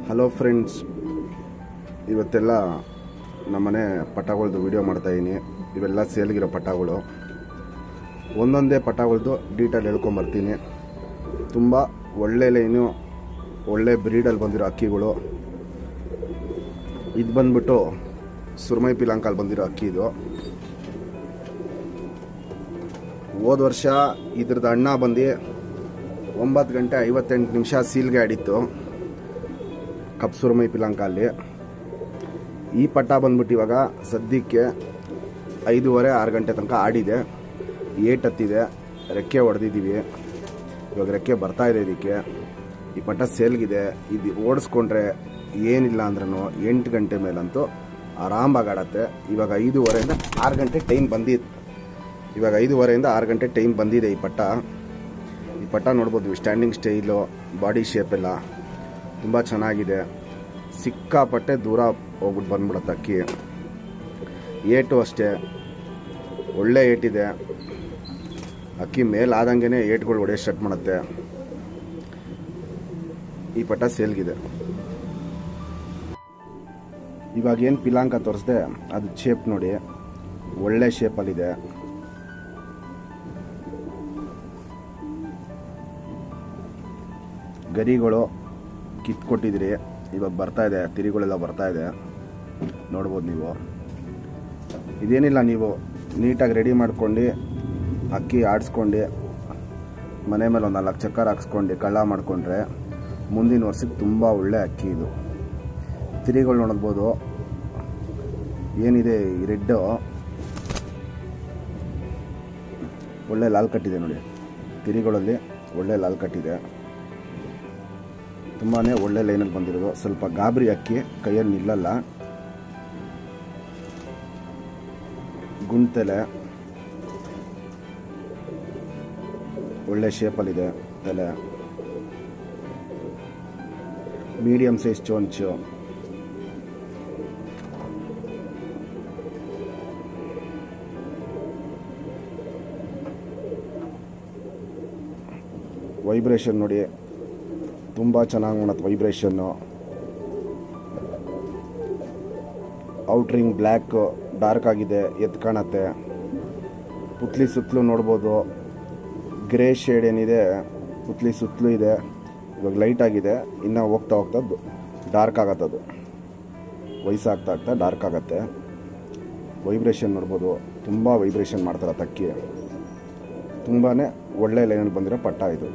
hello friends ಇವತ್ತೆಲ್ಲ ನಮ್ಮನೆ ಪಟಾಗಳದ್ದು video ಮಾಡ್ತಾಯಿದ್ದೀನಿ ಇವೆಲ್ಲ ಸೇಲ್ಗಿರೋ ಪಟಾಗಳು ಒಂದೊಂದೇ ಪಟಾಗಳದ್ದು ಡೀಟೇಲ್ ಹೇಳ್ಕೊಂಬರ್ತೀನಿ ತುಂಬ ಒಳ್ಳೆ ಲೈನು ಒಳ್ಳೆ ಬ್ರೀಡಲ್ಲಿ ಬಂದಿರೋ ಅಕ್ಕಿಗಳು ಇದು ಬಂದ್ಬಿಟ್ಟು ಸುರ್ಮೈ ಪಿಲಾಂಕಲ್ಲಿ ಬಂದಿರೋ ಅಕ್ಕಿ ಇದು ಹೋದ ವರ್ಷ ಇದ್ರದ್ದು ಅಣ್ಣ ಬಂದು ಒಂಬತ್ತು ಗಂಟೆ ಐವತ್ತೆಂಟು ನಿಮಿಷ ಸೀಲ್ಗೆ ಆಡಿತ್ತು ಕಪ್ ಸುರಮೈ ಪಿಲಾಂಕ ಅಲ್ಲಿ ಈ ಪಟ್ಟ ಬಂದ್ಬಿಟ್ಟು ಇವಾಗ ಸದ್ಯಕ್ಕೆ ಐದೂವರೆ ಆರು ಗಂಟೆ ತನಕ ಆಡಿದೆ ಏಟ್ ಹತ್ತಿದೆ ರೆಕ್ಕೆ ಹೊಡೆದಿದ್ದೀವಿ ಇವಾಗ ರೆಕ್ಕೆ ಬರ್ತಾ ಇದೆ ಇದಕ್ಕೆ ಈ ಪಟ್ಟ ಸೇಲ್ಗಿದೆ ಇದು ಓಡಿಸ್ಕೊಂಡ್ರೆ ಏನಿಲ್ಲ ಅಂದ್ರೂ ಎಂಟು ಗಂಟೆ ಮೇಲಂತೂ ಆರಾಮಾಗಿ ಆಡತ್ತೆ ಇವಾಗ ಐದೂವರೆಯಿಂದ ಆರು ಗಂಟೆ ಟೈಮ್ ಬಂದಿತ್ತು ಇವಾಗ ಐದೂವರೆಯಿಂದ ಆರು ಗಂಟೆ ಟೈಮ್ ಬಂದಿದೆ ಈ ಪಟ್ಟ ಈ ಪಟ್ಟ ನೋಡ್ಬೋದು ಸ್ಟ್ಯಾಂಡಿಂಗ್ ಸ್ಟೈಲು ಬಾಡಿ ಶೇಪ್ ಎಲ್ಲ ತುಂಬ ಚೆನ್ನಾಗಿದೆ ಸಿಕ್ಕಾಪಟ್ಟೆ ದೂರ ಹೋಗ್ಬಿಟ್ಟು ಬಂದ್ಬಿಡುತ್ತೆ ಅಕ್ಕಿ ಏಟು ಅಷ್ಟೇ ಒಳ್ಳೆ ಏಟಿದೆ ಅಕ್ಕಿ ಮೇಲಾದಂಗೆ ಏಟ್ಗಳು ಹೊಡೆಯೋ ಸ್ಟಾರ್ಟ್ ಮಾಡುತ್ತೆ ಈ ಪಟ್ಟ ಸೇಲ್ಗಿದೆ ಇವಾಗ ಏನು ಪಿಲಾಂಕ ತೋರಿಸ್ದೆ ಅದು ಶೇಪ್ ನೋಡಿ ಒಳ್ಳೆ ಶೇಪಲ್ಲಿದೆ ಗರಿಗಳು ಕಿತ್ಕೊಟ್ಟಿದ್ರಿ ಇವಾಗ ಬರ್ತಾ ಇದೆ ತಿರಿಗಳೆಲ್ಲ ಬರ್ತಾ ಇದೆ ನೋಡ್ಬೋದು ನೀವು ಇದೇನಿಲ್ಲ ನೀವು ನೀಟಾಗಿ ರೆಡಿ ಮಾಡ್ಕೊಂಡು ಅಕ್ಕಿ ಆಡಿಸ್ಕೊಂಡು ಮನೆ ಮೇಲೆ ಒಂದು ನಾಲ್ಕು ಚಕ್ಕರ್ ಹಾಕ್ಸ್ಕೊಂಡು ಕಳ್ಳ ಮಾಡಿಕೊಂಡ್ರೆ ಮುಂದಿನ ವರ್ಷಕ್ಕೆ ತುಂಬ ಒಳ್ಳೆ ಅಕ್ಕಿ ಇದು ತಿರಿಗಳು ನೋಡ್ಬೋದು ಏನಿದೆ ಈ ರೆಡ್ಡು ಒಳ್ಳೆ ಲಾಲ್ ಕಟ್ಟಿದೆ ನೋಡಿ ತಿರಿಗಳಲ್ಲಿ ಒಳ್ಳೆ ಲಾಲ್ ಕಟ್ಟಿದೆ ತುಂಬಾ ಒಳ್ಳೆ ಲೈನಲ್ಲಿ ಬಂದಿರೋದು ಸ್ವಲ್ಪ ಗಾಬರಿ ಅಕ್ಕಿ ಕೈಯಲ್ಲಿ ನಿಲ್ಲಲ್ಲ ಗುಂಟೆಲೆ ಒಳ್ಳೆ ಶೇಪಲ್ಲಿದೆ ತಲೆ ಮೀಡಿಯಂ ಸೈಜ್ ಚೋಂಚು ವೈಬ್ರೇಷನ್ ನೋಡಿ ತುಂಬ ಚೆನ್ನಾಗಿ ಮಾಡತ್ತೆ ವೈಬ್ರೇಷನ್ನು ಔಟ್ರಿಂಗ್ ಬ್ಲ್ಯಾಕ್ ಡಾರ್ಕ್ ಆಗಿದೆ ಎದ್ದು ಕಾಣತ್ತೆ ಪುತ್ಲಿ ಸುತ್ತಲೂ ನೋಡ್ಬೋದು ಗ್ರೇ ಶೇಡ್ ಏನಿದೆ ಪುತ್ಲಿ ಸುತ್ತಲೂ ಇದೆ ಇವಾಗ ಲೈಟ್ ಆಗಿದೆ ಇನ್ನು ಹೋಗ್ತಾ ಹೋಗ್ತಾ ಡಾರ್ಕ್ ಆಗತ್ತದು ವಯಸ್ಸಾಗ್ತಾ ಆಗ್ತಾ ಡಾರ್ಕ್ ಆಗತ್ತೆ ವೈಬ್ರೇಷನ್ ನೋಡ್ಬೋದು ತುಂಬ ವೈಬ್ರೇಷನ್ ಮಾಡ್ತಾರೆ ತಕ್ಕಿ ತುಂಬಾ ಒಳ್ಳೆ ಲೈನಲ್ಲಿ ಬಂದಿರೋ ಪಟ್ಟ ಇದು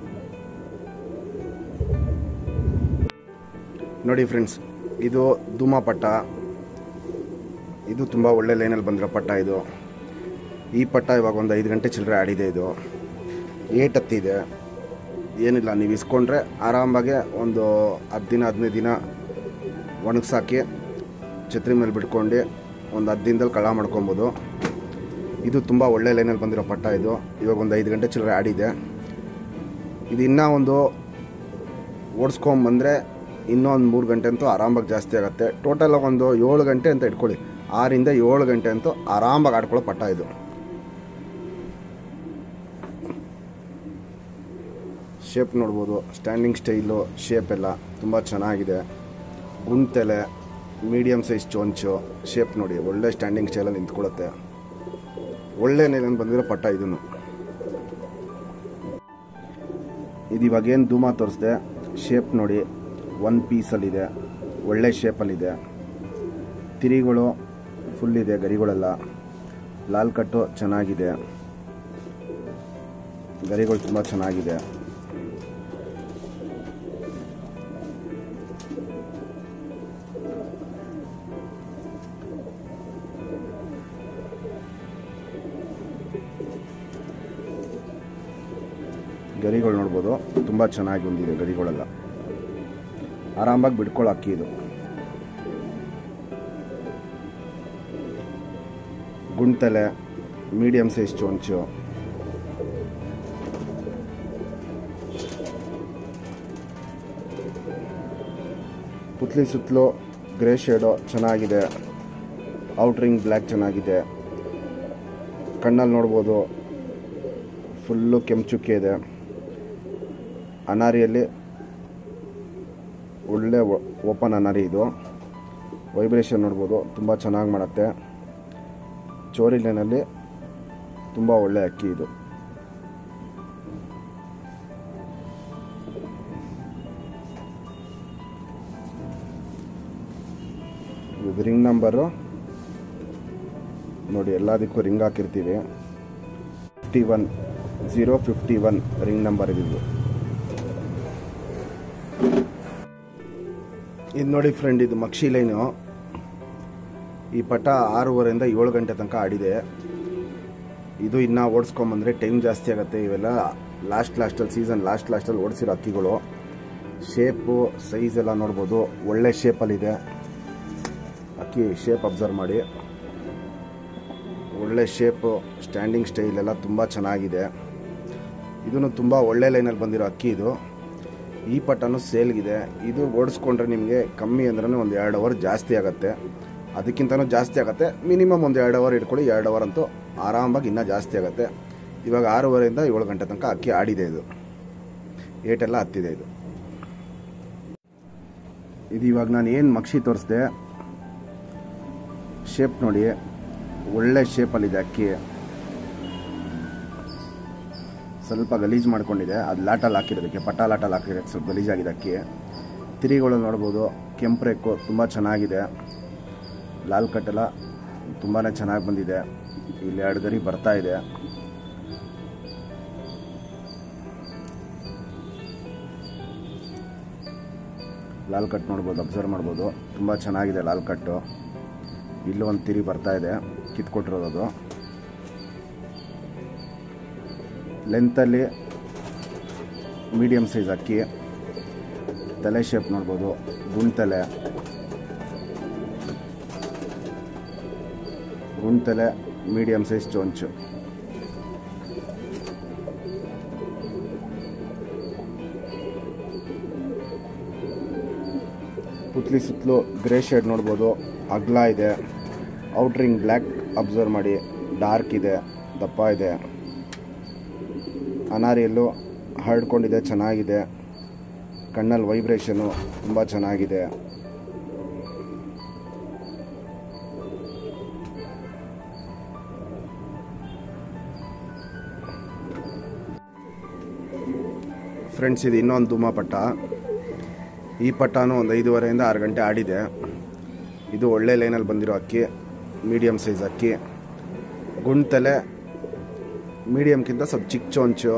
ನೋಡಿ ಫ್ರೆಂಡ್ಸ್ ಇದು ಧೂಮ ಪಟ್ಟ ಇದು ತುಂಬ ಒಳ್ಳೆ ಲೈನಲ್ಲಿ ಬಂದಿರೋ ಪಟ್ಟ ಇದು ಈ ಪಟ್ಟ ಇವಾಗ ಒಂದು ಐದು ಗಂಟೆ ಚಿಲ್ಲರೆ ಆಡಿದೆ ಇದು ಏಟ್ ಹತ್ತಿದೆ ಏನಿಲ್ಲ ನೀವು ಇಸ್ಕೊಂಡ್ರೆ ಆರಾಮಾಗೆ ಒಂದು ಹತ್ತು ದಿನ ಹದಿನೈದು ದಿನ ಒಣಗಿಸಾಕಿ ಛತ್ರಿ ಮೇಲೆ ಬಿಟ್ಕೊಂಡು ಒಂದು ಹತ್ತು ದಿನದಲ್ಲಿ ಕಳ್ಳ ಮಾಡ್ಕೊಬೋದು ಇದು ತುಂಬ ಒಳ್ಳೆ ಲೈನಲ್ಲಿ ಬಂದಿರೋ ಪಟ್ಟ ಇದು ಇವಾಗ ಒಂದು ಐದು ಗಂಟೆ ಚಿಲ್ಲರೆ ಆಡಿದೆ ಇದು ಇನ್ನೂ ಒಂದು ಓಡಿಸ್ಕೊಂಬಂದರೆ ಇನ್ನೂ ಒಂದು ಮೂರು ಗಂಟೆ ಅಂತೂ ಆರಾಮಾಗಿ ಜಾಸ್ತಿ ಆಗುತ್ತೆ ಟೋಟಲ್ ಒಂದು ಏಳು ಗಂಟೆ ಅಂತ ಇಟ್ಕೊಳ್ಳಿ ಆರಿಂದ ಏಳು ಗಂಟೆ ಅಂತೂ ಆರಾಮಾಗಿ ಆಡ್ಕೊಳ್ಳೋ ಪಟ್ಟ ಇದು ಶೇಪ್ ನೋಡ್ಬೋದು ಸ್ಟ್ಯಾಂಡಿಂಗ್ ಸ್ಟೈಲು ಶೇಪ್ ಎಲ್ಲ ತುಂಬ ಚೆನ್ನಾಗಿದೆ ಗುಂಟೆಲೆ ಮೀಡಿಯಮ್ ಸೈಜ್ ಚೊಂಚು ಶೇಪ್ ನೋಡಿ ಒಳ್ಳೆ ಸ್ಟ್ಯಾಂಡಿಂಗ್ ಸ್ಟೈಲಲ್ಲಿ ನಿಂತ್ಕೊಳ್ಳುತ್ತೆ ಒಳ್ಳೆ ನೆಲೆಯಲ್ಲಿ ಬಂದಿರೋ ಪಟ್ಟ ಇದನ್ನು ಇದು ಇವಾಗ ಏನು ಧೂಮ ತೋರಿಸ್ದೆ ಶೇಪ್ ನೋಡಿ ಒನ್ ಪೀಸಲ್ಲಿದೆ ಒಳ್ಳೆ ಶೇಪಲ್ಲಿದೆ ತಿರಿಗಳು ಫುಲ್ ಇದೆ ಗರಿಗಳೆಲ್ಲ ಲಾಲ್ ಕಟ್ಟು ಚೆನ್ನಾಗಿದೆ ಗರಿಗಳು ತುಂಬ ಚೆನ್ನಾಗಿದೆ ಗರಿಗಳು ನೋಡ್ಬೋದು ತುಂಬ ಚೆನ್ನಾಗಿ ಬಂದಿದೆ ಗರಿಗಳೆಲ್ಲ ಆರಾಮಾಗಿ ಬಿಡ್ಕೊಳ್ಳೋ ಅಕ್ಕಿ ಇದು ಗುಂಟೆಲೆ ಮೀಡಿಯಂ ಸೈಜ್ ಚೊಂಚು ಪುತ್ಲಿ ಸುತ್ತಲೂ ಗ್ರೇ ಶೇಡು ಚೆನ್ನಾಗಿದೆ ಔಟ್ರಿಂಗ್ ಬ್ಲ್ಯಾಕ್ ಚೆನ್ನಾಗಿದೆ ಕಣ್ಣಲ್ಲಿ ನೋಡ್ಬೋದು ಫುಲ್ಲು ಕೆಂಚುಕ್ಕೆ ಇದೆ ಅನಾರಿಯಲ್ಲಿ ಒಳ್ಳೆ ಓಪನ್ ಅನರಿ ಇದು ವೈಬ್ರೇಷನ್ ನೋಡ್ಬೋದು ತುಂಬ ಚೆನ್ನಾಗಿ ಮಾಡುತ್ತೆ ಚೋರಿ ಲೈನಲ್ಲಿ ತುಂಬ ಒಳ್ಳೆ ಅಕ್ಕಿ ಇದು ಇದು ರಿಂಗ್ ನಂಬರು ನೋಡಿ ಎಲ್ಲದಕ್ಕೂ ರಿಂಗ್ ಹಾಕಿರ್ತೀವಿ fifty one zero fifty one ring number ಇದು ಇದು ನೋಡಿ ಫ್ರೆಂಡ್ ಇದು ಮಕ್ಷಿ ಲೈನು ಈ ಪಟ ಆರೂವರೆಯಿಂದ ಏಳು ಗಂಟೆ ತನಕ ಆಡಿದೆ ಇದು ಇನ್ನೂ ಓಡಿಸ್ಕೊಂಬಂದ್ರೆ ಟೈಮ್ ಜಾಸ್ತಿ ಆಗುತ್ತೆ ಇವೆಲ್ಲ ಲಾಸ್ಟ್ ಲಾಸ್ಟಲ್ಲಿ ಸೀಸನ್ ಲಾಸ್ಟ್ ಲಾಸ್ಟಲ್ಲಿ ಓಡಿಸಿರೋ ಅಕ್ಕಿಗಳು ಶೇಪು ಸೈಜ್ ಎಲ್ಲ ನೋಡ್ಬೋದು ಒಳ್ಳೆ ಶೇಪಲ್ಲಿದೆ ಅಕ್ಕಿ ಶೇಪ್ ಅಬ್ಸರ್ವ್ ಮಾಡಿ ಒಳ್ಳೆ ಶೇಪು ಸ್ಟ್ಯಾಂಡಿಂಗ್ ಸ್ಟೈಲ್ ಎಲ್ಲ ತುಂಬ ಚೆನ್ನಾಗಿದೆ ಇದನ್ನು ತುಂಬ ಒಳ್ಳೆ ಲೈನಲ್ಲಿ ಬಂದಿರೋ ಅಕ್ಕಿ ಇದು ಈ ಪಟ್ಟನು ಸೇಲ್ಗಿದೆ ಇದು ಓಡಿಸ್ಕೊಂಡ್ರೆ ನಿಮಗೆ ಕಮ್ಮಿ ಅಂದ್ರೆ ಒಂದು ಎರಡು ಅವರ್ ಜಾಸ್ತಿ ಆಗುತ್ತೆ ಅದಕ್ಕಿಂತನೂ ಜಾಸ್ತಿ ಆಗುತ್ತೆ ಮಿನಿಮಮ್ ಒಂದು ಎರಡು ಅವರ್ ಇಟ್ಕೊಳ್ಳಿ ಎರಡು ಅವರ್ ಅಂತೂ ಆರಾಮಾಗಿ ಇನ್ನೂ ಜಾಸ್ತಿ ಆಗುತ್ತೆ ಇವಾಗ ಆರೂವರೆಯಿಂದ ಏಳು ಗಂಟೆ ತನಕ ಅಕ್ಕಿ ಆಡಿದೆ ಇದು ಏಟೆಲ್ಲ ಹತ್ತಿದೆ ಇದು ಇದು ಇವಾಗ ನಾನು ಏನು ಮಕ್ಷಿ ತೋರಿಸ್ದೆ ಶೇಪ್ ನೋಡಿ ಒಳ್ಳೆ ಶೇಪಲ್ಲಿದೆ ಅಕ್ಕಿ ಸ್ವಲ್ಪ ಗಲೀಜು ಮಾಡ್ಕೊಂಡಿದೆ ಅದು ಲಾಟಲ್ಲಿ ಹಾಕಿರೋದಕ್ಕೆ ಪಟ್ಟ ಲಾಟಲ್ಲಿ ಹಾಕಿರೋದಕ್ಕೆ ಸ್ವಲ್ಪ ಗಲೀಜಾಗಿದೆ ಅಕ್ಕಿ ತಿರಿಗಳು ನೋಡ್ಬೋದು ಕೆಂಪು ರೇಕು ತುಂಬ ಚೆನ್ನಾಗಿದೆ ಲಾಲ್ ಕಟ್ಟೆಲ್ಲ ತುಂಬಾ ಚೆನ್ನಾಗಿ ಬಂದಿದೆ ಇಲ್ಲಿ ಎರಡು ಗರಿ ಬರ್ತಾ ಇದೆ ಲಾಲ್ ಕಟ್ ನೋಡ್ಬೋದು ಅಬ್ಸರ್ವ್ ಮಾಡ್ಬೋದು ತುಂಬ ಚೆನ್ನಾಗಿದೆ ಲಾಲ್ ಕಟ್ಟು ಇಲ್ಲೂ ಒಂದು ತಿರಿ ಬರ್ತಾ ಇದೆ ಕಿತ್ಕೊಟ್ಟಿರೋದು ಅದು ಲೆಂತಲ್ಲಿ ಮೀಡಿಯಮ್ ಸೈಜ್ ಅಕ್ಕಿ ತಲೆ ಶೇಪ್ ನೋಡ್ಬೋದು ಗುಂಡ್ತಲೆ ಗುಂಡ್ತಲೆ ಮೀಡಿಯಮ್ ಸೈಜ್ ಚೊಂಚು ಪುತ್ಲಿ ಸುತ್ತಲೂ ಗ್ರೇ ಶೇಡ್ ನೋಡ್ಬೋದು ಅಗ್ಲ ಇದೆ ಔಟ್ರಿಂಗ್ ಬ್ಲ್ಯಾಕ್ ಅಬ್ಸರ್ವ್ ಮಾಡಿ ಡಾರ್ಕ್ ಇದೆ ದಪ್ಪ ಇದೆ ಅನಾರಿಯಲ್ಲೂ ಹರಡ್ಕೊಂಡಿದೆ ಚೆನ್ನಾಗಿದೆ ಕಣ್ಣಲ್ಲಿ ವೈಬ್ರೇಷನು ತುಂಬ ಚೆನ್ನಾಗಿದೆ ಫ್ರೆಂಡ್ಸ್ ಇದು ಇನ್ನೊಂದು ಧೂಮ ಪಟ್ಟ ಈ ಪಟ್ಟನೂ ಒಂದು ಐದೂವರೆಯಿಂದ ಆರು ಗಂಟೆ ಆಡಿದೆ ಇದು ಒಳ್ಳೆ ಲೈನಲ್ಲಿ ಬಂದಿರೋ ಅಕ್ಕಿ ಮೀಡಿಯಮ್ ಸೈಜ್ ಅಕ್ಕಿ ಗುಂಡ್ತಲೆ ಮೀಡಿಯಮ್ಗಿಂತ ಸ್ವಲ್ಪ ಚಿಕ್ಕ ಚೊಂಚು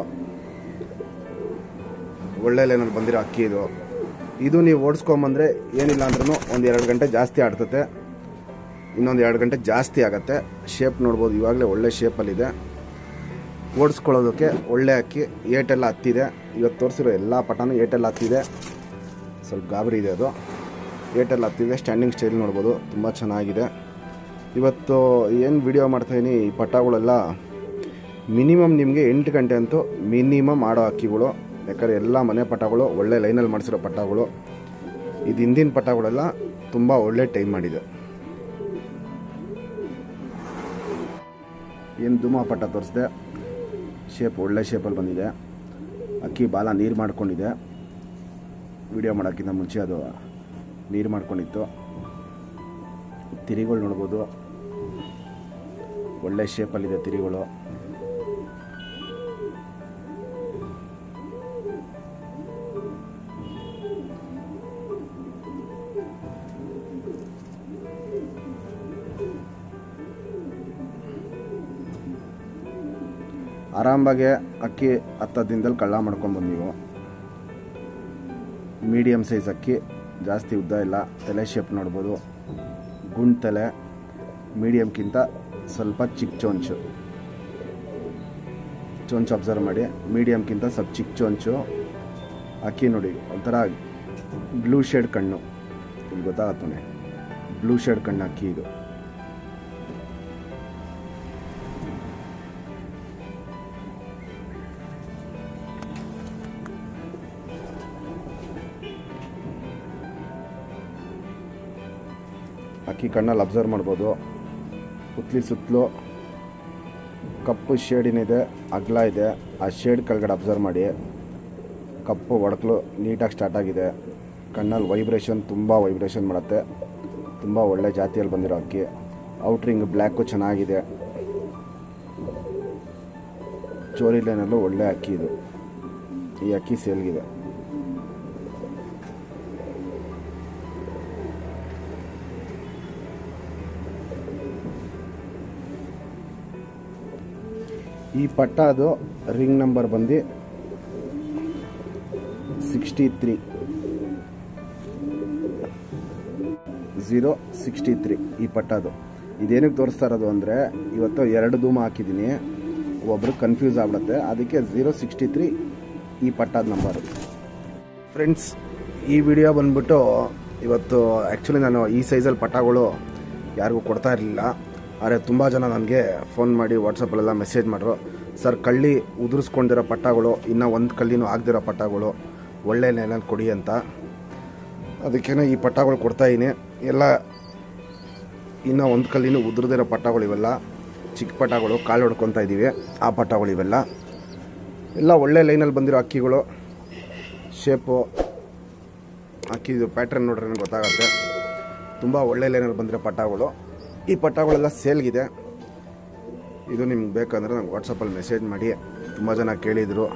ಒಳ್ಳೆ ಲೈನಲ್ಲಿ ಬಂದಿರೋ ಅಕ್ಕಿ ಇದು ಇದು ನೀವು ಓಡಿಸ್ಕೊಂಬಂದ್ರೆ ಏನಿಲ್ಲ ಅಂದ್ರೂ ಒಂದು ಎರಡು ಗಂಟೆ ಜಾಸ್ತಿ ಆಡ್ತತೆ ಇನ್ನೊಂದು ಎರಡು ಗಂಟೆ ಜಾಸ್ತಿ ಆಗುತ್ತೆ ಶೇಪ್ ನೋಡ್ಬೋದು ಇವಾಗಲೇ ಒಳ್ಳೆ ಶೇಪಲ್ಲಿದೆ ಓಡಿಸ್ಕೊಳ್ಳೋದಕ್ಕೆ ಒಳ್ಳೆ ಅಕ್ಕಿ ಏಟೆಲ್ಲ ಹತ್ತಿದೆ ಇವತ್ತು ತೋರಿಸಿರೋ ಎಲ್ಲ ಪಟಾನು ಏಟೆಲ್ಲ ಹತ್ತಿದೆ ಸ್ವಲ್ಪ ಗಾಬರಿ ಇದೆ ಅದು ಏಟೆಲ್ಲ ಹತ್ತಿದೆ ಸ್ಟ್ಯಾಂಡಿಂಗ್ ಸ್ಟೈಲ್ ನೋಡ್ಬೋದು ತುಂಬ ಚೆನ್ನಾಗಿದೆ ಇವತ್ತು ಏನು ವಿಡಿಯೋ ಮಾಡ್ತಾಯಿದ್ದೀನಿ ಈ ಪಟಾಗಳೆಲ್ಲ ಮಿನಿಮಮ್ ನಿಮಗೆ ಎಂಟು ಗಂಟೆ ಅಂತೂ ಮಿನಿಮಮ್ ಆಡೋ ಅಕ್ಕಿಗಳು ಯಾಕಂದರೆ ಎಲ್ಲ ಮನೆ ಪಟಾಗಳು ಒಳ್ಳೆ ಲೈನಲ್ಲಿ ಮಾಡಿಸಿರೋ ಪಟಾಗಳು ಇದು ಹಿಂದಿನ ಪಟಾಗಳೆಲ್ಲ ತುಂಬ ಒಳ್ಳೆ ಟೈಮ್ ಮಾಡಿದೆ ಏನು ಧೂಮ ಪಟ್ಟ ತೋರಿಸಿದೆ ಶೇಪ್ ಒಳ್ಳೆ ಶೇಪಲ್ಲಿ ಬಂದಿದೆ ಅಕ್ಕಿ ಬಾಲ ನೀರು ಮಾಡ್ಕೊಂಡಿದೆ ವಿಡಿಯೋ ಮಾಡೋಕ್ಕಿಂತ ಮುಂಚೆ ಅದು ನೀರು ಮಾಡ್ಕೊಂಡಿತ್ತು ತಿರಿಗಳು ನೋಡ್ಬೋದು ಒಳ್ಳೆ ಶೇಪಲ್ಲಿದೆ ತಿರಿಗಳು ಆರಾಮಾಗೆ ಅಕ್ಕಿ ಹತ್ತು ದಿನದಲ್ಲಿ ಕಳ್ಳ ಮಾಡ್ಕೊಂಬಂದು ನೀವು ಮೀಡಿಯಮ್ ಸೈಜ್ ಅಕ್ಕಿ ಜಾಸ್ತಿ ಉದ್ದ ಇಲ್ಲ ತಲೆ ಶೇಪ್ ನೋಡ್ಬೋದು ಗುಂಡ್ ತಲೆ ಮೀಡಿಯಮ್ಗಿಂತ ಸ್ವಲ್ಪ ಚಿಕ್ಕ ಚೊಂಚು ಚೊಂಚು ಅಬ್ಸರ್ವ್ ಮಾಡಿ ಮೀಡಿಯಮ್ಗಿಂತ ಸ್ವಲ್ಪ ಚಿಕ್ಕ ಚೊಂಚು ಅಕ್ಕಿ ನೋಡಿ ಒಂಥರ ಬ್ಲೂ ಶೇಡ್ ಕಣ್ಣು ಇಲ್ಲಿ ಗೊತ್ತಾಗತ್ತೆ ಬ್ಲೂ ಶೇಡ್ ಕಣ್ಣು ಅಕ್ಕಿ ಇದು ಅಕ್ಕಿ ಕಣ್ಣಲ್ಲಿ ಅಬ್ಸರ್ವ್ ಮಾಡ್ಬೋದು ಉತ್ಲಿ ಸುತ್ತಲೂ ಕಪ್ಪು ಶೇಡಿನಿದೆ ಅಗಲ ಇದೆ ಆ ಶೇಡ್ ಕೆಳಗಡೆ ಅಬ್ಸರ್ವ್ ಮಾಡಿ ಕಪ್ಪು ಒಡಕಲು ನೀಟಾಗಿ ಸ್ಟಾರ್ಟ್ ಆಗಿದೆ ಕಣ್ಣಲ್ಲಿ ವೈಬ್ರೇಷನ್ ತುಂಬ ವೈಬ್ರೇಷನ್ ಮಾಡುತ್ತೆ ತುಂಬ ಒಳ್ಳೆ ಜಾತಿಯಲ್ಲಿ ಬಂದಿರೋ ಅಕ್ಕಿ ಔಟ್ರಿಂಗ್ ಬ್ಲ್ಯಾಕು ಚೆನ್ನಾಗಿದೆ ಚೋರಿ ಲೈನಲ್ಲೂ ಒಳ್ಳೆ ಅಕ್ಕಿ ಇದು ಈ ಅಕ್ಕಿ ಸೇಲ್ಗಿದೆ ಈ ಪಟ್ಟದು ರಿಂಗ್ ನಂಬರ್ ಬಂದು sixty three zero sixty three ಈ ಪಟ್ಟದು ಇದೇನಕ್ಕೆ ತೋರಿಸ್ತಾ ಇರೋದು ಅಂದರೆ ಇವತ್ತು ಎರಡು ಧೂಮ ಹಾಕಿದ್ದೀನಿ ಒಬ್ರು ಕನ್ಫ್ಯೂಸ್ ಆಗ್ಬಿಡುತ್ತೆ ಅದಕ್ಕೆ ಝೀರೋ ಸಿಕ್ಸ್ಟಿ ತ್ರೀ ಈ ಪಟ್ಟದ ನಂಬರು ಫ್ರೆಂಡ್ಸ್ ಈ ವಿಡಿಯೋ ಬಂದ್ಬಿಟ್ಟು ಇವತ್ತು ಆ್ಯಕ್ಚುಲಿ ನಾನು ಈ ಸೈಜಲ್ಲಿ ಪಟ್ಟಗಳು ಯಾರಿಗೂ ಕೊಡ್ತಾ ಇರಲಿಲ್ಲ ಆದರೆ ತುಂಬ ಜನ ನನಗೆ ಫೋನ್ ಮಾಡಿ ವಾಟ್ಸಪ್ಪಲ್ಲೆಲ್ಲ ಮೆಸೇಜ್ ಮಾಡಿದ್ರು ಸರ್ ಕಳ್ಳಿ ಉದುರಿಸ್ಕೊಂಡಿರೋ ಪಟ್ಟಗಳು ಇನ್ನೂ ಒಂದು ಕಳ್ಳಿನೂ ಆಗದಿರೋ ಪಟ್ಟಗಳು ಒಳ್ಳೆ ಲೈನಲ್ಲಿ ಕೊಡಿ ಅಂತ ಅದಕ್ಕೇನೆ ಈ ಪಟ್ಟಗಳು ಕೊಡ್ತಾಯಿದ್ದೀನಿ ಎಲ್ಲ ಇನ್ನೂ ಒಂದು ಕಲ್ಲಿನೂ ಉದುರದಿರೋ ಪಟ್ಟಗಳು ಇವೆಲ್ಲ ಚಿಕ್ಕ ಪಟ್ಟಗಳು ಕಾಲು ಹೊಡ್ಕೊತಾ ಇದ್ದೀವಿ ಆ ಪಟ್ಟಗಳು ಇವೆಲ್ಲ ಎಲ್ಲ ಒಳ್ಳೆ ಲೈನಲ್ಲಿ ಬಂದಿರೋ ಅಕ್ಕಿಗಳು ಶೇಪು ಅಕ್ಕಿದು ಪ್ಯಾಟ್ರನ್ ನೋಡ್ರೆ ಗೊತ್ತಾಗುತ್ತೆ ತುಂಬ ಒಳ್ಳೆ ಲೈನಲ್ಲಿ ಬಂದಿರೋ ಪಟ್ಟಗಳು ಈ ಪಟ್ಟಗಳೆಲ್ಲ ಸೇಲ್ಗಿದೆ ಇದು ನಿಮ್ಗೆ ಬೇಕಂದರೆ ನಂಗೆ ವಾಟ್ಸಪ್ಪಲ್ಲಿ ಮೆಸೇಜ್ ಮಾಡಿ ತುಂಬ ಜನ ಕೇಳಿದರು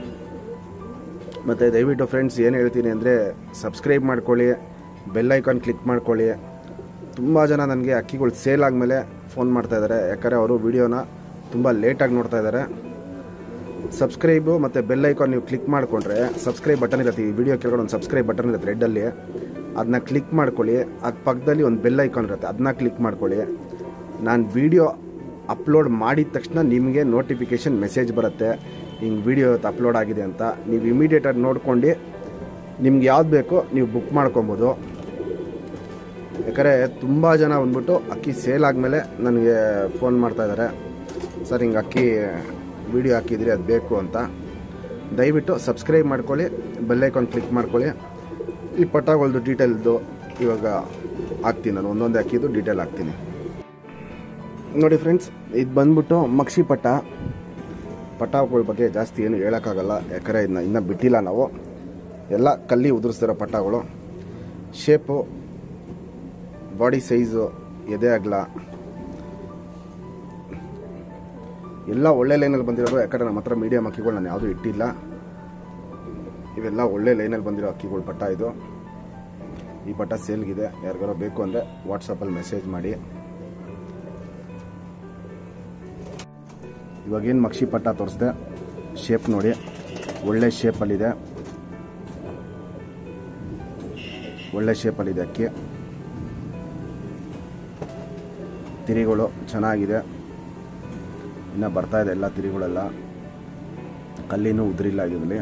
ಮತ್ತು ದಯವಿಟ್ಟು ಫ್ರೆಂಡ್ಸ್ ಏನು ಹೇಳ್ತೀನಿ ಅಂದರೆ ಸಬ್ಸ್ಕ್ರೈಬ್ ಮಾಡ್ಕೊಳ್ಳಿ ಬೆಲ್ ಐಕಾನ್ ಕ್ಲಿಕ್ ಮಾಡ್ಕೊಳ್ಳಿ ತುಂಬ ಜನ ನನಗೆ ಅಕ್ಕಿಗಳು ಸೇಲ್ ಆದಮೇಲೆ ಫೋನ್ ಮಾಡ್ತಾ ಇದ್ದಾರೆ ಯಾಕಂದರೆ ಅವರು ವಿಡಿಯೋನ ತುಂಬ ಲೇಟಾಗಿ ನೋಡ್ತಾ ಇದ್ದಾರೆ ಸಬ್ಸ್ಕ್ರೈಬು ಮತ್ತು ಬೆಲ್ ಐಕಾನ್ ನೀವು ಕ್ಲಿಕ್ ಮಾಡಿಕೊಂಡ್ರೆ ಸಬ್ಸ್ಕ್ರೈಬ್ ಬಟನ್ ಇರುತ್ತೆ ಈ ವಿಡಿಯೋ ಕೆಳಗಡೆ ಒಂದು ಸಬ್ಸ್ಕ್ರೈಬ್ ಬಟನ್ ಇರುತ್ತೆ ರೆಡ್ಡಲ್ಲಿ ಅದನ್ನ ಕ್ಲಿಕ್ ಮಾಡ್ಕೊಳ್ಳಿ ಅದ್ರ ಪಕ್ಕದಲ್ಲಿ ಒಂದು ಬೆಲ್ ಐಕಾನ್ ಇರುತ್ತೆ ಅದನ್ನ ಕ್ಲಿಕ್ ಮಾಡ್ಕೊಳ್ಳಿ ನಾನು ವಿಡಿಯೋ ಅಪ್ಲೋಡ್ ಮಾಡಿದ ತಕ್ಷಣ ನಿಮಗೆ ನೋಟಿಫಿಕೇಷನ್ ಮೆಸೇಜ್ ಬರುತ್ತೆ ಹಿಂಗೆ ವಿಡಿಯೋ ಇವತ್ತು ಅಪ್ಲೋಡ್ ಆಗಿದೆ ಅಂತ ನೀವು ಇಮಿಡಿಯೇಟಾಗಿ ನೋಡ್ಕೊಂಡು ನಿಮ್ಗೆ ಯಾವ್ದು ಬೇಕೋ ನೀವು ಬುಕ್ ಮಾಡ್ಕೊಬೋದು ಯಾಕಂದರೆ ತುಂಬ ಜನ ಬಂದ್ಬಿಟ್ಟು ಅಕ್ಕಿ ಸೇಲ್ ಆದಮೇಲೆ ನನಗೆ ಫೋನ್ ಮಾಡ್ತಾ ಇದ್ದಾರೆ ಸರ್ ಹಿಂಗೆ ಅಕ್ಕಿ ವಿಡಿಯೋ ಹಾಕಿದ್ರಿ ಅದು ಬೇಕು ಅಂತ ದಯವಿಟ್ಟು ಸಬ್ಸ್ಕ್ರೈಬ್ ಮಾಡ್ಕೊಳ್ಳಿ ಬೆಲ್ಲೈಕಾನ್ ಕ್ಲಿಕ್ ಮಾಡ್ಕೊಳ್ಳಿ ಈ ಪಟ್ಟಗಳದ್ದು ಡೀಟೇಲ್ದು ಇವಾಗ ಹಾಕ್ತೀನಿ ನಾನು ಒಂದೊಂದೇ ಅಕ್ಕಿದು ಡೀಟೇಲ್ ಹಾಕ್ತೀನಿ ನೋಡಿ ಫ್ರೆಂಡ್ಸ್ ಇದು ಬಂದ್ಬಿಟ್ಟು ಮಕ್ಷಿ ಪಟ್ಟ ಪಟ್ಟಗಳ ಬಗ್ಗೆ ಜಾಸ್ತಿ ಏನು ಹೇಳೋಕ್ಕಾಗಲ್ಲ ಯಾಕಂದರೆ ಇದನ್ನ ಇನ್ನೂ ಬಿಟ್ಟಿಲ್ಲ ನಾವು ಎಲ್ಲ ಕಲ್ಲಿ ಉದುರಿಸ್ತಿರೋ ಪಟ್ಟಗಳು ಶೇಪು ಬಾಡಿ ಸೈಜು ಎದೆ ಅಗಲ ಎಲ್ಲ ಒಳ್ಳೆ ಲೈನಲ್ಲಿ ಬಂದಿರೋದು ಯಾಕಂದರೆ ನಮ್ಮ ಹತ್ರ ಮೀಡಿಯಮ್ ಅಕ್ಕಿಗಳು ನಾನು ಯಾವುದೂ ಇಟ್ಟಿಲ್ಲ ಇವೆಲ್ಲ ಒಳ್ಳೆ ಲೈನಲ್ಲಿ ಬಂದಿರೋ ಅಕ್ಕಿಗಳು ಪಟ್ಟ ಇದು ಈ ಪಟ್ಟ ಸೇಲ್ಗಿದೆ ಯಾರಿಗಾರೋ ಬೇಕು ಅಂದರೆ ವಾಟ್ಸಪ್ಪಲ್ಲಿ ಮೆಸೇಜ್ ಮಾಡಿ ಇವಾಗೇನು ಮಕ್ಷಿ ಪಟ್ಟ ತೋರಿಸ್ದೆ ಶೇಪ್ ನೋಡಿ ಒಳ್ಳೆ ಶೇಪಲ್ಲಿದೆ ಒಳ್ಳೆ ಶೇಪಲ್ಲಿದೆ ಅಕ್ಕಿ ತಿರಿಗಳು ಚೆನ್ನಾಗಿದೆ ಇನ್ನು ಬರ್ತಾ ಇದೆ ಎಲ್ಲ ತಿರಿಗಳೆಲ್ಲ ಕಲ್ಲಿನೂ ಉದುರಿಲ್ಲ ಇದರಲ್ಲಿ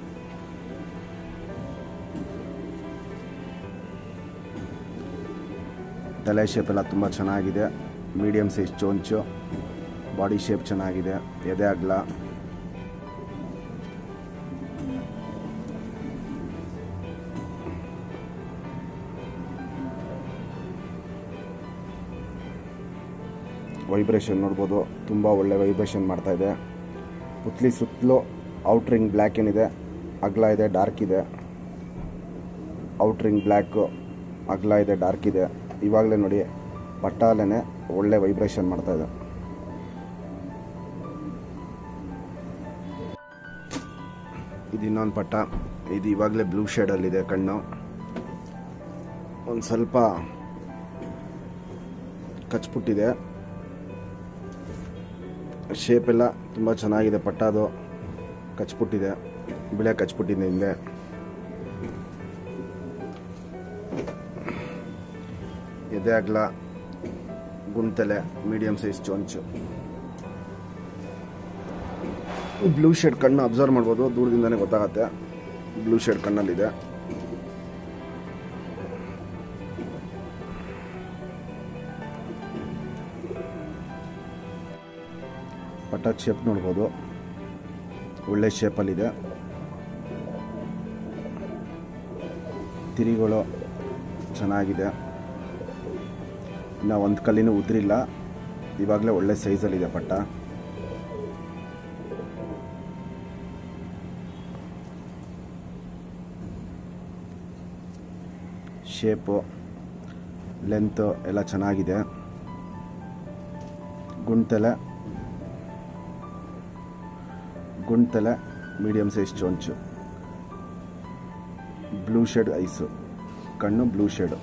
ತಲೆ ಶೇಪ್ ಎಲ್ಲ ತುಂಬ ಚೆನ್ನಾಗಿದೆ ಮೀಡಿಯಮ್ ಸೈಜ್ ಚೋಂಚು ಬಾಡಿ ಶೇಪ್ ಚೆನ್ನಾಗಿದೆ ಎದೆ ಅಗಲ ವೈಬ್ರೇಷನ್ ನೋಡ್ಬೋದು ತುಂಬ ಒಳ್ಳೆ ವೈಬ್ರೇಷನ್ ಮಾಡ್ತಾ ಇದೆ ಪುತ್ಲಿ ಸುತ್ತಲೂ ಔಟ್ರಿಂಗ್ ಬ್ಲ್ಯಾಕ್ ಏನಿದೆ ಅಗಲ ಇದೆ ಡಾರ್ಕ್ ಇದೆ ಔಟ್ರಿಂಗ್ ಬ್ಲ್ಯಾಕು ಅಗಲ ಇದೆ ಡಾರ್ಕ್ ಇದೆ ಇವಾಗಲೇ ನೋಡಿ ಪಟ್ಟಾಲೇ ಒಳ್ಳೆ ವೈಬ್ರೇಷನ್ ಮಾಡ್ತಾ ಇದೆ ಇದು ಇನ್ನೊಂದು ಪಟ್ಟ ಇದು ಇವಾಗಲೇ ಬ್ಲೂ ಶೇಡಲ್ಲಿದೆ ಕಣ್ಣು ಒಂದು ಸ್ವಲ್ಪ ಕಚ್ಬಿಟ್ಟಿದೆ ಶೇಪ್ ಎಲ್ಲ ತುಂಬ ಚೆನ್ನಾಗಿದೆ ಪಟ್ಟದು ಕಚ್ಬಿಟ್ಟಿದೆ ಬಿಳೆ ಕಚ್ಬಿಟ್ಟಿದೆ ಹಿಂದೆ ಎದೆ ಅಗಲ ಗುಂತಲೆ ಮೀಡಿಯಂ ಸೈಜ್ ಚೊಂಚು ಬ್ಲೂ ಶೇಡ್ ಕಣ್ಣು ಅಬ್ಸರ್ವ್ ಮಾಡ್ಬೋದು ದೂರದಿಂದನೇ ಗೊತ್ತಾಗತ್ತೆ ಬ್ಲೂ ಶೇಡ್ ಕಣ್ಣಲ್ಲಿದೆ ಪಟಾಕ್ ಶೇಪ್ ನೋಡ್ಬೋದು ಒಳ್ಳೆ ಶೇಪಲ್ಲಿದೆ ತಿರಿಗಳು ಚೆನ್ನಾಗಿದೆ ಇನ್ನು ಒಂದು ಕಲ್ಲಿನೂ ಉದ್ರಿಲ್ಲ ಇವಾಗಲೇ ಒಳ್ಳೆ ಸೈಜಲ್ಲಿದೆ ಪಟ್ಟ ಶೇಪು ಲೆಂತು ಎಲ್ಲ ಚೆನ್ನಾಗಿದೆ ಗುಂಡ್ತಲೆ ಗುಂಡ್ತಲೆ ಮೀಡಿಯಮ್ ಸೈಜ್ ಚೊಂಚು ಬ್ಲೂ ಶೇಡ್ ಐಸು ಕಣ್ಣು ಬ್ಲೂ ಶೇಡು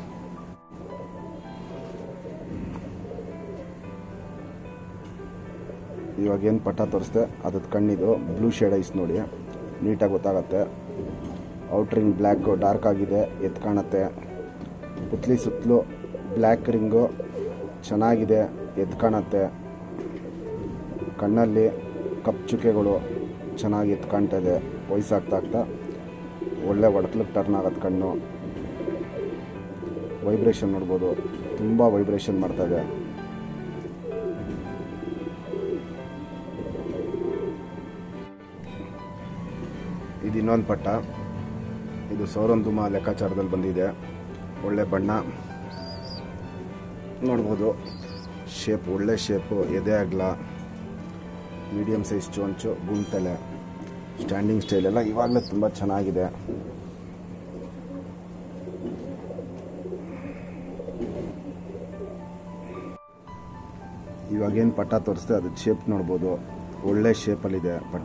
ಇವಾಗ ಏನು ಪಟ್ಟ ತೋರಿಸ್ದೆ ಅದ್ರದ್ದು ಕಣ್ಣಿದು ಬ್ಲೂ ಶೇಡ್ ಐಸ್ ನೋಡಿ ನೀಟಾಗಿ ಗೊತ್ತಾಗತ್ತೆ ಔಟ್ರಿಂಗ್ ಬ್ಲ್ಯಾಕು ಡಾರ್ಕ್ ಆಗಿದೆ ಎದ್ದು ಕಾಣುತ್ತೆ ಪುತ್ಲಿ ಸುತ್ತಲೂ ಬ್ಲ್ಯಾಕ್ ರಿಂಗು ಚೆನ್ನಾಗಿದೆ ಎದ್ದು ಕಾಣುತ್ತೆ ಕಣ್ಣಲ್ಲಿ ಕಪ್ ಚುಕ್ಕೆಗಳು ಚೆನ್ನಾಗಿ ಎದ್ದು ಕಾಣ್ತಾ ಇದೆ ವಯಸ್ಸಾಗ್ತಾ ಆಗ್ತಾ ಒಳ್ಳೆ ಒಡಕ್ಲಿಗೆ ಟರ್ನ್ ಆಗತ್ತೆ ಕಣ್ಣು ವೈಬ್ರೇಷನ್ ನೋಡ್ಬೋದು ತುಂಬ ವೈಬ್ರೇಷನ್ ಮಾಡ್ತಾ ಇದೆ ಇದು ಇನ್ನೊಂದು ಪಟ್ಟ ಇದು ಸೌರಂಧುಮ ಲೆಕ್ಕಾಚಾರದಲ್ಲಿ ಬಂದಿದೆ ಒಳ್ಳೆ ಬಣ್ಣ ನೋಡ್ಬೋದು ಶೇಪ್ ಒಳ್ಳೆ ಶೇಪು ಎದೆ ಆಗಲ ಮೀಡಿಯಮ್ ಸೈಜ್ ಚೊಂಚು ಗುಂಟಲೆ ಸ್ಟ್ಯಾಂಡಿಂಗ್ ಸ್ಟೈಲ್ ಎಲ್ಲ ಇವಾಗಲೇ ತುಂಬ ಚೆನ್ನಾಗಿದೆ ಇವಾಗೇನು ಪಟ್ಟ ತೋರಿಸ್ತೆ ಅದು ಶೇಪ್ ನೋಡ್ಬೋದು ಒಳ್ಳೆ ಶೇಪಲ್ಲಿದೆ ಪಟ್ಟ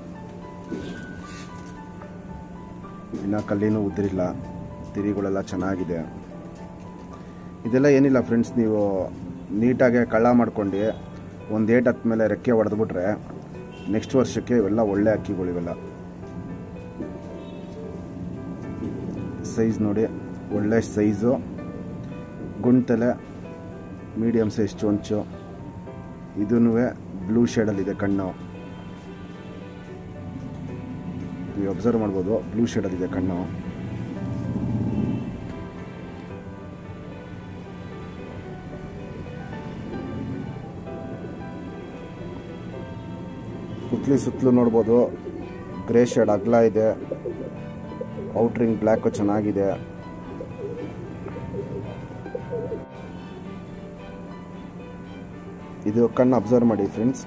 ಇನ್ನು ಕಲ್ಲಿನೂ ಉದ್ರಿಲ್ಲ ತಿರಿಗಳೆಲ್ಲ ಚೆನ್ನಾಗಿದೆ ಇದೆಲ್ಲ ಏನಿಲ್ಲ ಫ್ರೆಂಡ್ಸ್ ನೀವು ನೀಟಾಗಿ ಕಳ್ಳ ಮಾಡ್ಕೊಂಡು ಒಂದು ಏಟ್ ಹತ್ತ ಮೇಲೆ ರೆಕ್ಕೆ ಹೊಡೆದ್ಬಿಟ್ರೆ ನೆಕ್ಸ್ಟ್ ವರ್ಷಕ್ಕೆ ಇವೆಲ್ಲ ಒಳ್ಳೆ ಅಕ್ಕಿಗಳು ಇವೆಲ್ಲ ಸೈಜ್ ನೋಡಿ ಒಳ್ಳೆ ಸೈಜು ಗುಂಡ್ತಲೆ ಮೀಡಿಯಮ್ ಸೈಜ್ ಚೊಂಚು ಇದೂ ಬ್ಲೂ ಶೇಡಲ್ಲಿದೆ ಕಣ್ಣು ನೀವು ಅಬ್ಸರ್ವ್ ಮಾಡ್ಬೋದು ಬ್ಲೂ ಶೇಡಲ್ಲಿದೆ ಕಣ್ಣು ಪುತ್ಲಿ ಸುತ್ತಲೂ ನೋಡ್ಬೋದು ಗ್ರೇ ಶೇಡ್ ಅಗ್ಲ ಇದೆ ಔಟ್ರಿಂಗ್ ಬ್ಲ್ಯಾಕು ಚೆನ್ನಾಗಿದೆ ಇದು ಕಣ್ಣು ಅಬ್ಸರ್ವ್ ಮಾಡಿ ಫ್ರೆಂಡ್ಸ್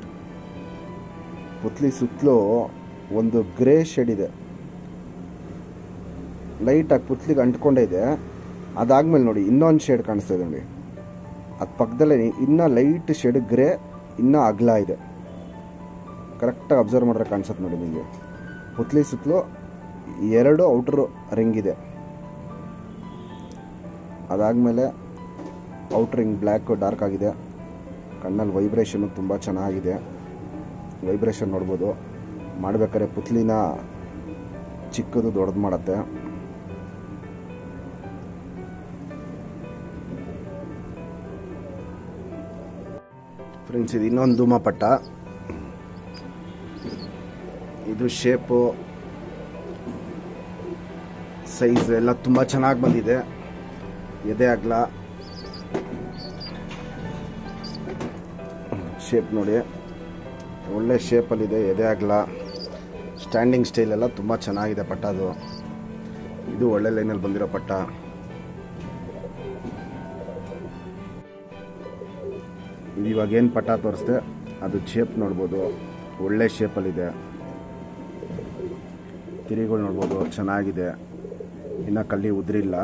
ಪುತ್ಲಿ ಸುತ್ತಲೂ ಒಂದು ಗ್ರೇ ಶೇಡ್ ಇದೆ ಲೈಟಾಗಿ ಪುತ್ಲಿಗೆ ಅಂಟ್ಕೊಂಡೇ ಇದೆ ಅದಾದ್ಮೇಲೆ ನೋಡಿ ಇನ್ನೊಂದು ಶೇಡ್ ಕಾಣಿಸ್ತಾ ಇದೆ ನೋಡಿ ಅದು ಪಕ್ಕದಲ್ಲೇ ಇನ್ನೂ ಲೈಟ್ ಶೇಡ್ ಗ್ರೇ ಇನ್ನೂ ಅಗ್ಲ ಇದೆ ಕರೆಕ್ಟಾಗಿ ಅಬ್ಸರ್ವ್ ಮಾಡಿದ್ರೆ ಕಾಣಿಸುತ್ತೆ ನೋಡಿ ನಿಮಗೆ ಪುತ್ಲಿ ಸುತ್ತಲೂ ಎರಡು ಔಟ್ರ್ ರಿಂಗ್ ಇದೆ ಅದಾದಮೇಲೆ ಔಟ್ ರಿಂಗ್ ಬ್ಲ್ಯಾಕ್ ಡಾರ್ಕ್ ಆಗಿದೆ ಕಣ್ಣಲ್ಲಿ ವೈಬ್ರೇಷನ್ನು ತುಂಬ ಚೆನ್ನಾಗಿದೆ ವೈಬ್ರೇಷನ್ ನೋಡ್ಬೋದು ಮಾಡ್ಬೇಕಾದ್ರೆ ಪುತ್ಲಿನ ಚಿಕ್ಕದು ದೊಡ್ಡದು ಮಾಡತ್ತೆ ಫ್ರೆಂಡ್ಸ್ ಇದು ಇನ್ನೊಂದು ಧೂಮ ಪಟ್ಟ ಇದು ಶೇಪು ಸೈಜ್ ಎಲ್ಲ ತುಂಬ ಚೆನ್ನಾಗಿ ಬಂದಿದೆ ಎದೆ ಆಗಲ ಶೇಪ್ ನೋಡಿ ಒಳ್ಳೆ ಶೇಪಲ್ಲಿದೆ ಎದೆ ಆಗಲ ಸ್ಟ್ಯಾಂಡಿಂಗ್ ಸ್ಟೈಲ್ ಎಲ್ಲ ತುಂಬ ಚೆನ್ನಾಗಿದೆ ಪಟ್ಟ ಅದು ಇದು ಒಳ್ಳೆ ಲೈನಲ್ಲಿ ಬಂದಿರೋ ಪಟ್ಟ ಇದು ಇವಾಗ ಏನು ಪಟ್ಟ ತೋರಿಸ್ದೆ ಅದು ಶೇಪ್ ನೋಡ್ಬೋದು ಒಳ್ಳೆ ಶೇಪಲ್ಲಿದೆ ತಿರಿಗಳು ನೋಡ್ಬೋದು ಚೆನ್ನಾಗಿದೆ ಇನ್ನು ಕಲ್ಲಿ ಉದ್ರಿಲ್ಲ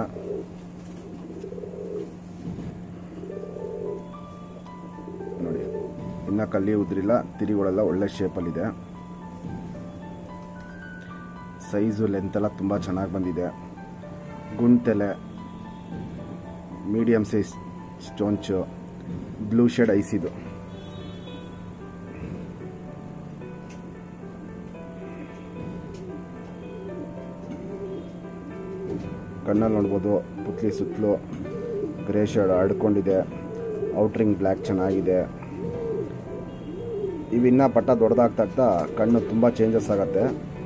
ನೋಡಿ ಇನ್ನು ಕಲ್ಲಿ ಉದ್ರಿಲ್ಲ ತಿರಿಗಳೆಲ್ಲ ಒಳ್ಳೆ ಶೇಪಲ್ಲಿದೆ ಸೈಜು ಲೆಂತ್ ಎಲ್ಲ ತುಂಬ ಚೆನ್ನಾಗಿ ಬಂದಿದೆ ಗುಂಟೆಲೆ ಮೀಡಿಯಮ್ ಸೈಜ್ ಸ್ಟೋನ್ಚು ಬ್ಲೂ ಶೇಡ್ ಐಸಿದು ಕಣ್ಣಲ್ಲಿ ನೋಡ್ಬೋದು ಪುತ್ಲಿ ಸುತ್ತಲೂ ಗ್ರೇ ಶೇಡ್ ಹರಡ್ಕೊಂಡಿದೆ ಔಟ್ರಿಂಗ್ ಬ್ಲ್ಯಾಕ್ ಚೆನ್ನಾಗಿದೆ ಇವಿನ್ನ ಪಟ್ಟ ದೊಡ್ಡದಾಗ್ತಾ ಆಗ್ತಾ ಕಣ್ಣು ತುಂಬ ಚೇಂಜಸ್ ಆಗುತ್ತೆ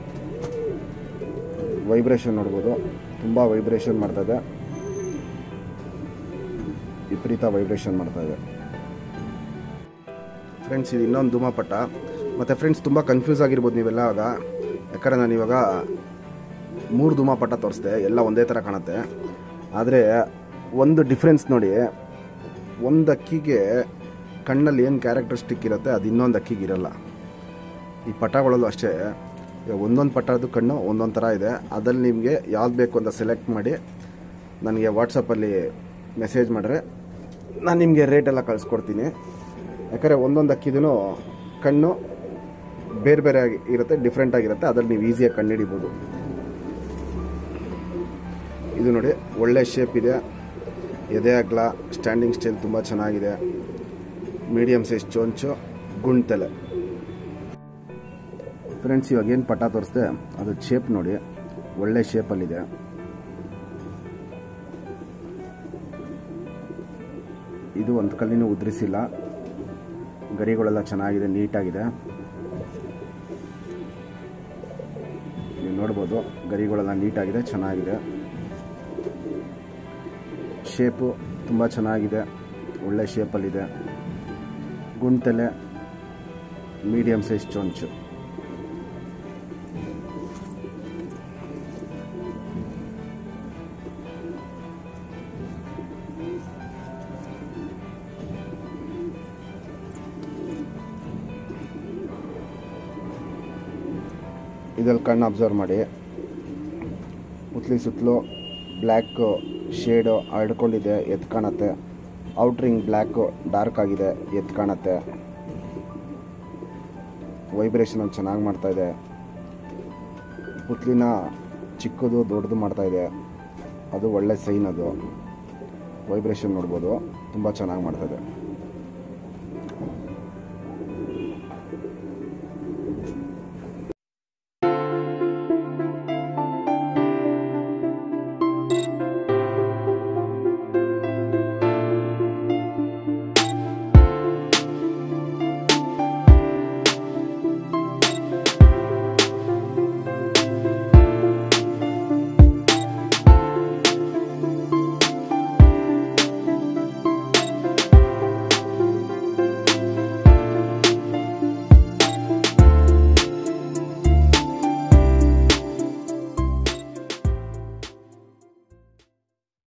ವೈಬ್ರೇಷನ್ ನೋಡ್ಬೋದು ತುಂಬ ವೈಬ್ರೇಷನ್ ಮಾಡ್ತಾಯಿದೆ ವಿಪರೀತ ವೈಬ್ರೇಷನ್ ಮಾಡ್ತಾಯಿದೆ ಫ್ರೆಂಡ್ಸ್ ಇದು ಇನ್ನೊಂದು ಧೂಮ ಪಟ್ಟ ಮತ್ತು ಫ್ರೆಂಡ್ಸ್ ತುಂಬ ಕನ್ಫ್ಯೂಸ್ ಆಗಿರ್ಬೋದು ನೀವೆಲ್ಲ ಆಗ ಯಾಕಂದರೆ ನಾನು ಇವಾಗ ಮೂರು ಧೂಮ ಪಟ್ಟ ತೋರಿಸ್ದೆ ಎಲ್ಲ ಒಂದೇ ಥರ ಕಾಣುತ್ತೆ ಆದರೆ ಒಂದು ಡಿಫ್ರೆನ್ಸ್ ನೋಡಿ ಒಂದು ಅಕ್ಕಿಗೆ ಕಣ್ಣಲ್ಲಿ ಏನು ಕ್ಯಾರೆಕ್ಟರಿಸ್ಟಿಕ್ ಇರುತ್ತೆ ಅದು ಇನ್ನೊಂದು ಅಕ್ಕಿಗೆ ಇರಲ್ಲ ಈ ಪಟಗಳಲ್ಲೂ ಅಷ್ಟೇ ಈಗ ಒಂದೊಂದು ಪಟ್ಟದ್ದು ಕಣ್ಣು ಒಂದೊಂದು ಥರ ಇದೆ ಅದ್ರಲ್ಲಿ ನಿಮಗೆ ಯಾವ್ದು ಬೇಕು ಅಂತ ಸೆಲೆಕ್ಟ್ ಮಾಡಿ ನನಗೆ ವಾಟ್ಸಪ್ಪಲ್ಲಿ ಮೆಸೇಜ್ ಮಾಡಿದ್ರೆ ನಾನು ನಿಮಗೆ ರೇಟೆಲ್ಲ ಕಳಿಸ್ಕೊಡ್ತೀನಿ ಯಾಕಂದರೆ ಒಂದೊಂದು ಅಕ್ಕಿದೂ ಕಣ್ಣು ಬೇರೆ ಬೇರೆ ಆಗಿ ಇರುತ್ತೆ ಡಿಫ್ರೆಂಟ್ ಆಗಿರುತ್ತೆ ಅದ್ರಲ್ಲಿ ನೀವು ಈಸಿಯಾಗಿ ಕಂಡುಹಿಡಿಬೋದು ಇದು ನೋಡಿ ಒಳ್ಳೆ ಶೇಪ್ ಇದೆ ಎದೆ ಅಗ್ಲ ಸ್ಟ್ಯಾಂಡಿಂಗ್ ಸ್ಟೈಲ್ ತುಂಬ ಚೆನ್ನಾಗಿದೆ ಮೀಡಿಯಮ್ ಸೈಜ್ ಚೊಂಚು ಗುಂಡ್ ತಲೆ ಫ್ರೆಂಡ್ಸ್ ಇವಾಗ ಏನು ಪಟ ತೋರಿಸ್ದೆ ಅದು ಶೇಪ್ ನೋಡಿ ಒಳ್ಳೆ ಶೇಪಲ್ಲಿದೆ ಇದು ಒಂದು ಕಲ್ಲಿನೂ ಉದ್ರಿಸಿಲ್ಲ ಗರಿಗಳೆಲ್ಲ ಚೆನ್ನಾಗಿದೆ ನೀಟಾಗಿದೆ ನೀವು ನೋಡ್ಬೋದು ಗರಿಗಳೆಲ್ಲ ನೀಟಾಗಿದೆ ಚೆನ್ನಾಗಿದೆ ಶೇಪು ತುಂಬ ಚೆನ್ನಾಗಿದೆ ಒಳ್ಳೆ ಶೇಪಲ್ಲಿದೆ ಗುಂಟಲೆ ಮೀಡಿಯಮ್ ಸೈಜ್ ಚೊಂಚು ಇದ್ರಲ್ಲಿ ಕಣ್ಣು ಅಬ್ಸರ್ವ್ ಮಾಡಿ ಉತ್ಲಿ ಸುತ್ತಲೂ ಬ್ಲ್ಯಾಕ್ ಶೇಡು ಹರಡ್ಕೊಂಡಿದೆ ಎದ್ದು ಕಾಣುತ್ತೆ ಔಟ್ರಿಂಗ್ ಬ್ಲ್ಯಾಕು ಡಾರ್ಕ್ ಆಗಿದೆ ಎದ್ದು ಕಾಣುತ್ತೆ ವೈಬ್ರೇಷನ್ ಒಂದು ಚೆನ್ನಾಗಿ ಮಾಡ್ತಾ ಇದೆ ಪುತ್ಲಿನ ಚಿಕ್ಕದು ದೊಡ್ಡದು ಮಾಡ್ತಾ ಇದೆ ಅದು ಒಳ್ಳೆ ಸೈನ್ ಅದು ವೈಬ್ರೇಷನ್ ನೋಡ್ಬೋದು ತುಂಬ ಚೆನ್ನಾಗಿ ಮಾಡ್ತಾ ಇದೆ